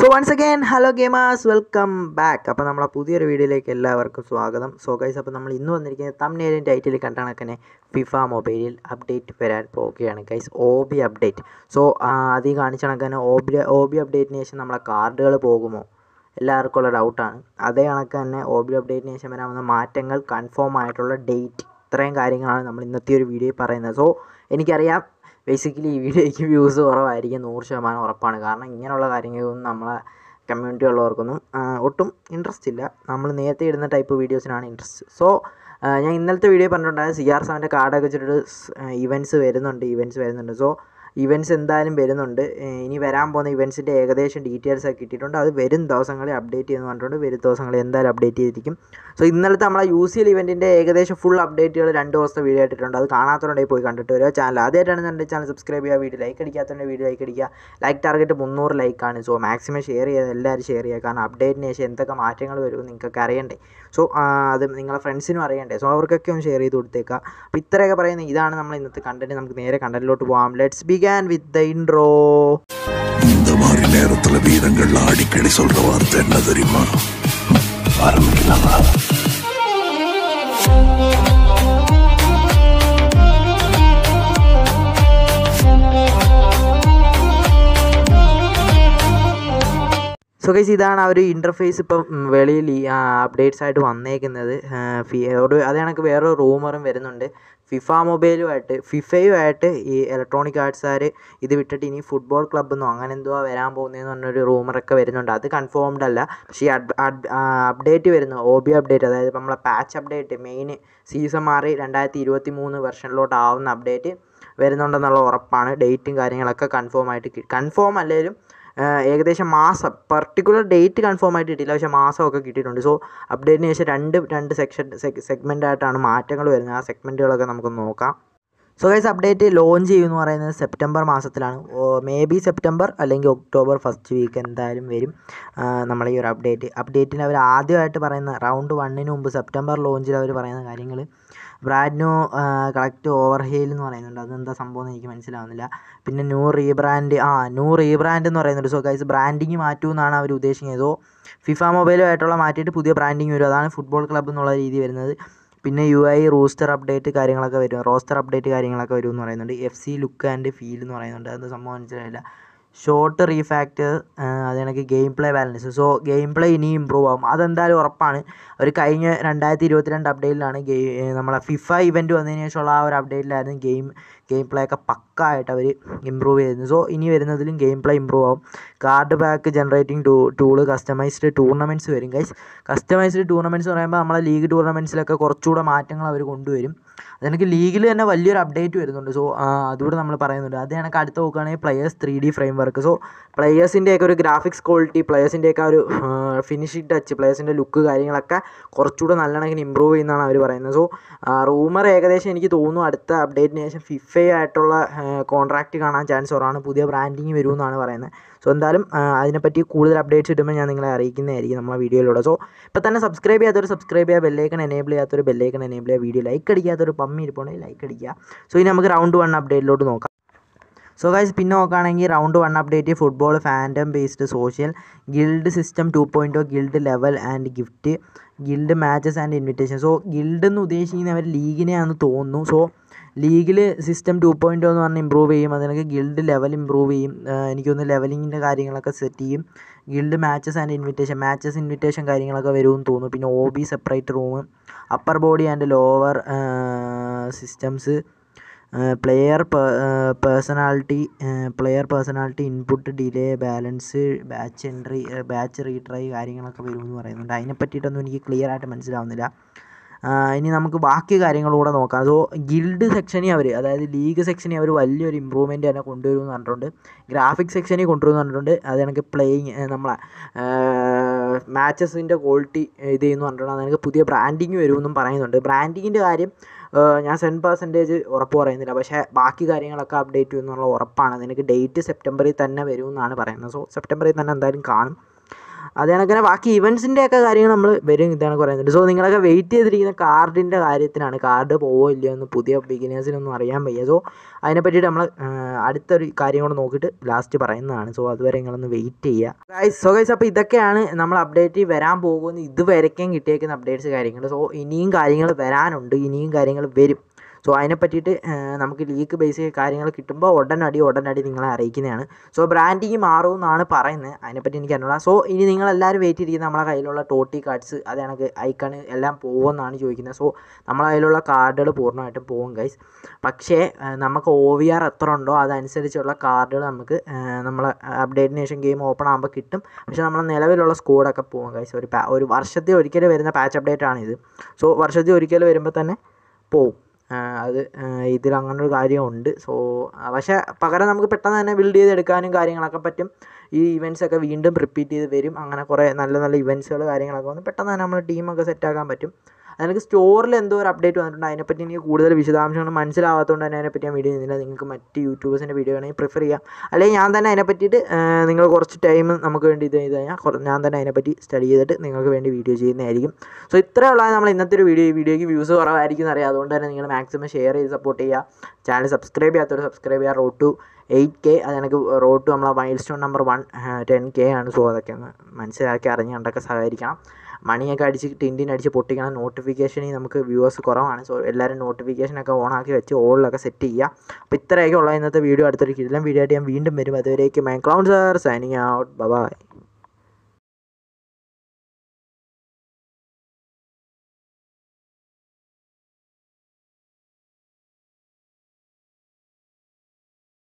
so once again hello gamers welcome back അപ്പോൾ നമ്മളെ പുതിയൊരു വീഡിയോയിലേക്ക് എല്ലാവർക്കും സ്വാഗതം സോ ഗൈസ് അപ്പോൾ നമ്മൾ ഇന്ന് വന്നിരിക്കുന്നത് തമ്മിലും ടൈറ്റിൽ കണ്ട കണക്കനെ ഫിഫ മൊബൈലിൽ അപ്ഡേറ്റ് വരാൻ പോവുകയാണ് guys O B update so ആദ്യം കാണിച്ച കണക്കന്നെ ഒ ബി ഒ ബി അപ്ഡേറ്റിന് ശേഷം നമ്മളെ കാർഡുകൾ പോകുമോ എല്ലാവർക്കും ഉള്ള ഡൗട്ടാണ് അതേ കണക്ക് തന്നെ ഒ ബി അപ്ഡേറ്റിന് ശേഷം വരാവുന്ന മാറ്റങ്ങൾ കൺഫേം ആയിട്ടുള്ള ഡേറ്റ് ഇത്രയും കാര്യങ്ങളാണ് നമ്മൾ ഇന്നത്തെ ഒരു വീഡിയോയിൽ പറയുന്നത് സോ എനിക്കറിയാം ബേസിക്കലി ഈ വീഡിയോയ്ക്ക് വ്യൂസ് കുറവായിരിക്കും നൂറ് ശതമാനം ഉറപ്പാണ് കാരണം ഇങ്ങനെയുള്ള കാര്യങ്ങളൊന്നും നമ്മളെ കമ്മ്യൂണിറ്റി ഉള്ളവർക്കൊന്നും ആ, ഒട്ടും ഇൻട്രസ്റ്റ് ഇല്ല നമ്മൾ നേരത്തെ ഇടുന്ന ടൈപ്പ് വീഡിയോസിനാണ് ഇൻട്രസ്റ്റ് സോ ഞാൻ ഇന്നലത്തെ വീഡിയോ പറഞ്ഞിട്ടുണ്ടായത് സി ആർ സെവൻ്റെ കാർഡൊക്കെ വെച്ചിട്ട് ഇവൻറ്റ്സ് വരുന്നുണ്ട് ഇവൻറ്റ്സ് വരുന്നുണ്ട് സോ ഇവൻറ്റ്സ് എന്തായാലും വരുന്നുണ്ട് ഏ, ഇനി വരാൻ പോകുന്ന ഇവൻറ്റ്സിൻ്റെ ഏകദേശം ഡീറ്റെയിൽസ് ഒക്കെ കിട്ടിയിട്ടുണ്ട് അത് വരും ദിവസങ്ങളിൽ അപ്ഡേറ്റ് ചെയ്യുന്നു പറഞ്ഞിട്ടുണ്ട് വരും ദിവസങ്ങളിൽ എന്തായാലും അപ്ഡേറ്റ് ചെയ്തിരിക്കും സോ ഇന്നലത്തെ നമ്മളെ യു സി എൽ ഇവൻറ്റിൻ്റെ ഏകദേശം ഫുൾ അപ്ഡേറ്റുകൾ രണ്ട് ദിവസത്തെ വീഡിയോ ഇട്ടിട്ടുണ്ട് അത് കാണാത്തവരുണ്ടെങ്കിൽ പോയി കണ്ടിട്ട് വരിക ചാനൽ ആദ്യമായിട്ടാണ് എൻ്റെ ചാനൽ സബ്സ്ക്രൈബ് ചെയ്യുക വീഡിയോ ലൈക്ക് അടിക്കാത്തവരുടെ വീഡിയോ ലൈക്ക് അടിക്കുക ലൈക്ക് ടാർഗറ്റ് മുന്നൂറ് ലൈക്കാണ് സോ മാക്സിമം ഷെയർ ചെയ്യുക എല്ലാവരും ഷെയർ ചെയ്യുക കാരണം അപ്ഡേറ്റിന് ശേഷം എന്തൊക്കെ മാറ്റങ്ങൾ വരുമെന്ന് നിങ്ങൾക്കൊക്കെ അറിയണ്ടേ സോ അത് നിങ്ങളെ ഫ്രണ്ട്സിനും അറിയണ്ടേ സോ അവർക്കൊക്കെ ഒന്ന് ഷെയർ ചെയ്ത് കൊടുത്തേക്കുക അപ്പോൾ ഇത്രയൊക്കെ പറയുന്നത് ഇതാണ് നമ്മൾ ഇന്നത്തെ കണ്ടന്റ് നമുക്ക് നേരെ കണ്ടന്റിലോട്ട് പോകാം let's begin with the intro இந்த மாதிரி நேரத்துல வீரங்கள்ல அடிக்கடி சொல்ற வார்த்தை என்ன தெரியுமா ஆரம்பிக்கலாமா സോ ഗൈസ് ഇതാണ് ആ ഒരു ഇൻ്റർഫേസ് ഇപ്പം ഉം, വെളിയിൽ ഈ അപ്ഡേറ്റ്സ് ആയിട്ട് വന്നേക്കുന്നത് ആ, ഫി- ഒരു അത് കണക്ക് വേറൊരു റൂമറും വരുന്നുണ്ട് ഫിഫ മൊബൈലുമായിട്ട് ഫിഫയുമായിട്ട് ഈ ഇലക്ട്രോണിക് ആർട്സുകാർ ഇത് വിട്ടിട്ട് ഇനി ഫുട്ബോൾ ക്ലബ്ബെന്നോ അങ്ങനെ എന്തോ വരാൻ പോകുന്നതെന്ന് പറഞ്ഞൊരു റൂമറൊക്കെ വരുന്നുണ്ട് അത് കൺഫേംഡ് അല്ല പക്ഷേ ഈ അപ്ഡേറ്റ് വരുന്നു ഒ ബി അപ്ഡേറ്റ് അതായത് ഇപ്പം നമ്മളെ പാച്ച് അപ്ഡേറ്റ് മെയിൻ സീസൺ മാറി രണ്ടായിരത്തി ഇരുപത്തി മൂന്ന് വെർഷനിലോട്ട് ആവുന്ന അപ്ഡേറ്റ് വരുന്നുണ്ടെന്നുള്ള ഉറപ്പാണ് ഡേറ്റും കാര്യങ്ങളൊക്കെ കൺഫേം ആയിട്ട് കൺഫേം അല്ലെങ്കിലും ആഹ് ഏകദേശം മാസം പർട്ടിക്കുലർ ഡേറ്റ് കൺഫേം ആയിട്ട് കിട്ടിയില്ല പക്ഷേ മാസമൊക്കെ കിട്ടിയിട്ടുണ്ട് സോ അപ്ഡേറ്റിന് ശേഷം രണ്ട് രണ്ട് സെക്ഷൻ സെഗ്മെൻ്റ് ആയിട്ടാണ് മാറ്റങ്ങൾ വരുന്നത് ആ സെഗ്മെൻറ്റുകളൊക്കെ നമുക്ക് നോക്കാം സോ ഗൈസ് അപ്ഡേറ്റ് ലോഞ്ച് ചെയ്യുമെന്ന് പറയുന്നത് സെപ്റ്റംബർ മാസത്തിലാണ് മേ ബി സെപ്റ്റംബർ അല്ലെങ്കിൽ ഒക്ടോബർ ഫസ്റ്റ് വീക്ക് എന്തായാലും വരും നമ്മൾ ഈ ഒരു അപ്ഡേറ്റ് അപ്ഡേറ്റിന് അവർ ആദ്യമായിട്ട് പറയുന്ന റൗണ്ട് വണ്ണിന് മുമ്പ് സെപ്റ്റംബർ ലോഞ്ചിൽ അവർ പറയുന്ന കാര്യങ്ങൾ brand new collect over hail എന്ന് പറയുന്നുണ്ട് അതെന്താ സംഭവം എന്ന് എനിക്ക് മനസ്സിലാവുന്നില്ല പിന്നെ ന്യൂ റീബ്രാൻഡ് ആ ന്യൂ റീബ്രാൻഡ് എന്ന് പറയുന്നുണ്ട് സോ ഗൈസ് ബ്രാൻഡിങ് മാറ്റുമെന്നാണ് അവർ ഉദ്ദേശിക്കുന്നത് സോ ഫിഫ മൊബൈലുമായിട്ടുള്ള മാറ്റിയിട്ട് പുതിയ ബ്രാൻഡിങ് വരും അതാണ് ഫുട്ബോൾ ക്ലബ്ബ് എന്നുള്ള രീതി വരുന്നത് പിന്നെ യു ഐ റൂസ്റ്റർ അപ്ഡേറ്റ് കാര്യങ്ങളൊക്കെ വരും റോസ്റ്റർ അപ്ഡേറ്റ് കാര്യങ്ങളൊക്കെ വരും എന്ന് പറയുന്നുണ്ട് F C look and feel എന്ന് പറയുന്നുണ്ട് അതെന്താ സംഭവം മനസ്സിലായില്ല ഷോർട്ട് റീഫാക്റ്റ് അത് കണക്ക് game play balance so game play ഇനി ഇമ്പ്രൂവ് ആവും അതെന്തായാലും ഉറപ്പാണ് അവർ കഴിഞ്ഞ രണ്ടായിരത്തി ഇരുപത്തിരണ്ട് അപ്ഡേറ്റിലാണ് ഗെയിം നമ്മളെ ഫിഫ ഇവൻറ്റ് വന്നതിന് ശേഷമുള്ള ആ ഒരു അപ്ഡേറ്റിലായിരുന്നു ഗെയിം ഗെയിം പ്ലേ ഒക്കെ പക്കായിട്ട് അവർ ഇമ്പ്രൂവ് ചെയ്തിരുന്നു സോ ഇനി വരുന്നതിലും ഗെയിം പ്ലേ ഇമ്പ്രൂവ് ആവും card back generating to tool customised tournaments വരും ഗൈസ് കസ്റ്റമൈസ്ഡ് ടൂർണമെൻറ്റ്സ് പറയുമ്പോൾ നമ്മളെ ലീഗ് ടൂർണമെൻറ്റ്സിലൊക്കെ കുറച്ചുകൂടെ മാറ്റങ്ങൾ അവർ കൊണ്ടുവരും അതെനിക്ക് ലീഗിൽ തന്നെ വലിയൊരു അപ്ഡേറ്റ് വരുന്നുണ്ട് സോ അതുകൂടെ നമ്മൾ പറയുന്നുണ്ട് അത് കണക്ക് അടുത്ത് നോക്കുകയാണെങ്കിൽ players three D framework so പ്ലെയേഴ്സിൻ്റെയൊക്കെ ഒരു ഗ്രാഫിക്സ് ക്വാളിറ്റി പ്ലെയേഴ്സിൻ്റെയൊക്കെ ഒരു ഫിനിഷിംഗ് ടച്ച് പ്ലെയേഴ്സിൻ്റെ ലുക്ക് കാര്യങ്ങളൊക്കെ കുറച്ചുകൂടെ നല്ല കണക്കിന് ഇമ്പ്രൂവ് ചെയ്യുന്നതാണ് അവർ പറയുന്നത് സോ റൂമർ ഏകദേശം എനിക്ക് തോന്നുന്നു അടുത്ത അപ്ഡേറ്റിന് ശേഷം ഫിഫയായിട്ടുള്ള കോൺട്രാക്റ്റ് കാണാൻ ചാൻസ് കുറവാണ് പുതിയ ബ്രാൻഡിങ് വരുമെന്നാണ് പറയുന്നത് സോ എന്തായാലും ആ, അതിനെപ്പറ്റി കൂടുതൽ അപ്ഡേറ്റ്സ് കിട്ടുമ്പോൾ ഞാൻ നിങ്ങളെ അറിയിക്കുന്നതായിരിക്കും നമ്മളെ വീഡിയോയിലൂടെ സോ ഇപ്പോൾ തന്നെ സബ്സ്ക്രൈബ് ചെയ്യാത്തൊരു സബ്സ്ക്രൈബ് ചെയ്യുക ബെല്ലൈക്കൺ എനേബിൾ ചെയ്യാത്തൊരു ബെല്ലൈക്കൺ എനേബിൾ ചെയ്യുക വീഡിയോ ലൈക്ക് അടിക്കാത്തൊരു പമ്മി ഇരിപ്പുണ്ടെങ്കിൽ ലൈക്ക് അടിക്കുക സോ ഇനി നമുക്ക് റൗണ്ട് വൺ അപ്ഡേറ്റിലോട്ട് നോക്കാം സോ ഗൈസ് പിന്നെ നോക്കുകയാണെങ്കിൽ round one update football fandom based social guild system two point O guild level and gift guild matches and invitation so guild എന്ന് ഉദ്ദേശിക്കുന്നവർ ലീഗിനെയാണെന്ന് തോന്നുന്നു സോ ലീഗിൽ സിസ്റ്റം ടു പോയിൻറ്റ് എന്ന് പറഞ്ഞ് ഇമ്പ്രൂവ് ചെയ്യും അതിനൊക്കെ ഗിൽഡ് ലെവൽ ഇമ്പ്രൂവ് ചെയ്യും ആഹ് എനിക്കൊന്ന് ലെവലിങ്ങിൻ്റെ കാര്യങ്ങളൊക്കെ സെറ്റ് ചെയ്യും guild matches and invitation matches invitation കാര്യങ്ങളൊക്കെ വരുമെന്ന് തോന്നുന്നു പിന്നെ O B separate room upper body and lower systems player personality player personality input delay balance batch entry batch retry കാര്യങ്ങളൊക്കെ വരുമെന്ന് പറയുന്നുണ്ട് അതിനെ പറ്റിയിട്ടൊന്നും എനിക്ക് ക്ലിയർ ആയിട്ട് മനസ്സിലാവുന്നില്ല ആ, ഇനി നമുക്ക് ബാക്കി കാര്യങ്ങളൂടെ നോക്കാം സോ ഗിൽഡ് സെക്ഷനിൽ അവർ അതായത് ലീഗ് സെക്ഷനിൽ അവർ വലിയൊരു ഇമ്പ്രൂവ്മെൻറ്റ് തന്നെ കൊണ്ടുവരുമെന്ന് പറഞ്ഞിട്ടുണ്ട് ഗ്രാഫിക് സെക്ഷനിൽ കൊണ്ടുവരുമെന്ന് പറഞ്ഞിട്ടുണ്ട് അത് കണക്ക് പ്ലേയിങ് നമ്മളെ മാച്ചസിൻ്റെ ക്വാളിറ്റി ഇത് ചെയ്യുന്നു പറഞ്ഞിട്ടുണ്ട് അത് കണക്ക് പുതിയ ബ്രാൻഡിങ് വരുമെന്നും പറയുന്നുണ്ട് ബ്രാൻഡിങ്ങിൻ്റെ കാര്യം ഏഹ് ഞാൻ സെൻ പെർസെൻറ്റേജ് ഉറപ്പ് പറയുന്നില്ല പക്ഷേ ബാക്കി കാര്യങ്ങളൊക്കെ അപ്ഡേറ്റ് ചെയ്യുമെന്നുള്ള ഉറപ്പാണ് നിനക്ക് ഡേറ്റ് സെപ്റ്റംബറിൽ തന്നെ വരുമെന്നാണ് പറയുന്നത് സോ സെപ്റ്റംബറിൽ തന്നെ എന്തായാലും കാണും അത് കണക്കിന് ബാക്കി ഇവൻസിൻ്റെ ഒക്കെ കാര്യങ്ങൾ നമ്മൾ വരും ഇതാണ് പറയുന്നത് സോ നിങ്ങളൊക്കെ വെയിറ്റ് ചെയ്തിരിക്കുന്ന കാർഡിൻ്റെ കാര്യത്തിനാണ് കാർഡ് പോവോ ഇല്ലയോ എന്ന് പുതിയ ബിഗിനേഴ്സിനൊന്നും അറിയാൻ വയ്യ സോ അതിനെ പറ്റിയിട്ട് നമ്മൾ അടുത്തൊരു കാര്യം കൂടെ നോക്കിയിട്ട് ലാസ്റ്റ് പറയുന്നതാണ് സോ അതുവരെ നിങ്ങളൊന്ന് വെയിറ്റ് ചെയ്യുക ഗൈസ് സോ ഗൈസ് അപ്പോൾ ഇതൊക്കെയാണ് നമ്മൾ അപ്ഡേറ്റ് വരാൻ പോകുന്ന ഇതുവരയ്ക്കും കിട്ടിയേക്കുന്ന അപ്ഡേറ്റ്സ് കാര്യങ്ങൾ സോ ഇനിയും കാര്യങ്ങൾ വരാനുണ്ട് ഇനിയും കാര്യങ്ങൾ വരും സോ അതിനെ പറ്റിയിട്ട് നമുക്ക് ലീക്ക് ബേസ് കാര്യങ്ങൾ കിട്ടുമ്പോൾ ഉടനടി ഉടനടി നിങ്ങളെ അറിയിക്കുന്നതാണ് സോ ബ്രാൻഡിങ് മാറും എന്നാണ് പറയുന്നത് അതിനെപ്പറ്റി എനിക്ക് അറിഞ്ഞൂടാ സോ ഇനി നിങ്ങളെല്ലാവരും വെയിറ്റ് ചെയ്തിരിക്കുന്ന നമ്മളെ കയ്യിലുള്ള ടോട്ടി കാർഡ്സ് അത് കണക്ക് ഐക്കൺ എല്ലാം പോകുമെന്നാണ് ചോദിക്കുന്നത് സോ നമ്മളെ കയ്യിലുള്ള കാർഡുകൾ പൂർണ്ണമായിട്ടും പോകും ഗൈസ് പക്ഷേ ആ, നമുക്ക് ഒ വി ആർ എത്ര ഉണ്ടോ അതനുസരിച്ചുള്ള കാർഡുകൾ നമുക്ക് നമ്മൾ അപ്ഡേറ്റിന് ശേഷം ഗെയിം ഓപ്പൺ ആകുമ്പോൾ കിട്ടും പക്ഷേ നമ്മളെ നിലവിലുള്ള സ്കോഡൊക്കെ പോകും ഗൈസ് ഒരു പാ ഒരു വർഷത്തിൽ ഒരിക്കൽ വരുന്ന പാച്ച് അപ്ഡേറ്റ് ആണിത് സോ വർഷത്തിൽ ഒരിക്കൽ വരുമ്പോൾ തന്നെ പോവും ആ, അത് ഇതിൽ അങ്ങനെ ഒരു കാര്യമുണ്ട് സോ പക്ഷേ പകരം നമുക്ക് പെട്ടെന്ന് തന്നെ ബിൽഡ് ചെയ്തെടുക്കാനും കാര്യങ്ങളൊക്കെ പറ്റും ഈ ഇവൻറ്റ്സ് ഒക്കെ വീണ്ടും റിപ്പീറ്റ് ചെയ്ത് വരും അങ്ങനെ കുറേ നല്ല നല്ല ഇവൻറ്റ്സുകൾ കാര്യങ്ങളൊക്കെ വന്ന് പെട്ടെന്ന് തന്നെ നമ്മൾ ടീമൊക്കെ സെറ്റാക്കാൻ പറ്റും അതിനൊക്കെ സ്റ്റോറിൽ എന്തോ ഒരു അപ്ഡേറ്റ് വന്നിട്ടുണ്ട് അതിനെപ്പറ്റി എനിക്ക് കൂടുതൽ വിശദാംശങ്ങൾ മനസ്സിലാവാത്തതുകൊണ്ട് തന്നെ അതിനെപ്പറ്റി ഞാൻ വീഡിയോ ചെയ്യുന്നില്ല നിങ്ങൾക്ക് മറ്റ് യൂട്യൂബേഴ്സിൻ്റെ വീഡിയോ വേണമെങ്കിൽ പ്രിഫർ ചെയ്യാം അല്ലെങ്കിൽ ഞാൻ തന്നെ അതിനെ പറ്റിയിട്ട് നിങ്ങൾ കുറച്ച് ടൈം നമുക്ക് വേണ്ടി ഇത് ചെയ്ത് കഴിഞ്ഞാൽ കുറ- ഞാൻ തന്നെ അതിനെപ്പറ്റി സ്റ്റഡി ചെയ്തിട്ട് നിങ്ങൾക്ക് വേണ്ടി വീഡിയോ ചെയ്യുന്നതായിരിക്കും സോ ഇത്രയുള്ള നമ്മൾ ഇന്നത്തെ ഒരു വീഡിയോ ഈ വീഡിയോയ്ക്ക് വ്യൂസ് കുറവായിരിക്കും എന്നറിയാം അതുകൊണ്ട് തന്നെ നിങ്ങൾ മാക്സിമം ഷെയർ ചെയ്ത് സപ്പോർട്ട് ചെയ്യുക ചാനൽ സബ്സ്ക്രൈബ് ചെയ്യാത്തവർ സബ്സ്ക്രൈബ് ചെയ്യുക റോഡ് ടു എയ്റ്റ് കെ അത് എനിക്ക് റോഡ് ടു നമ്മളെ milestone number one ten K ആണ് സോ അതൊക്കെ ഒന്ന് മനസ്സിലാക്കി അറിഞ്ഞ് കണ്ടൊക്കെ സഹകരിക്കണം മണിയൊക്കെ അടിച്ച് ടിൻറ്റിൻ അടിച്ച് പൊട്ടിക്കണം നോട്ടിഫിക്കേഷനിൽ നമുക്ക് വ്യൂവേഴ്സ് കുറവാണ് സോ എല്ലാവരും നോട്ടിഫിക്കേഷനൊക്കെ ഓൺ ആക്കി വെച്ച് ഓളിലൊക്കെ സെറ്റ് ചെയ്യുക അപ്പോൾ ഇത്രയൊക്കെ ഉള്ള ഇന്നത്തെ വീഡിയോ അടുത്തൊരു കിടിലം വീഡിയോ ആയിട്ട് ഞാൻ വീണ്ടും വരും അതുവരേക്കും my clown sir signing out by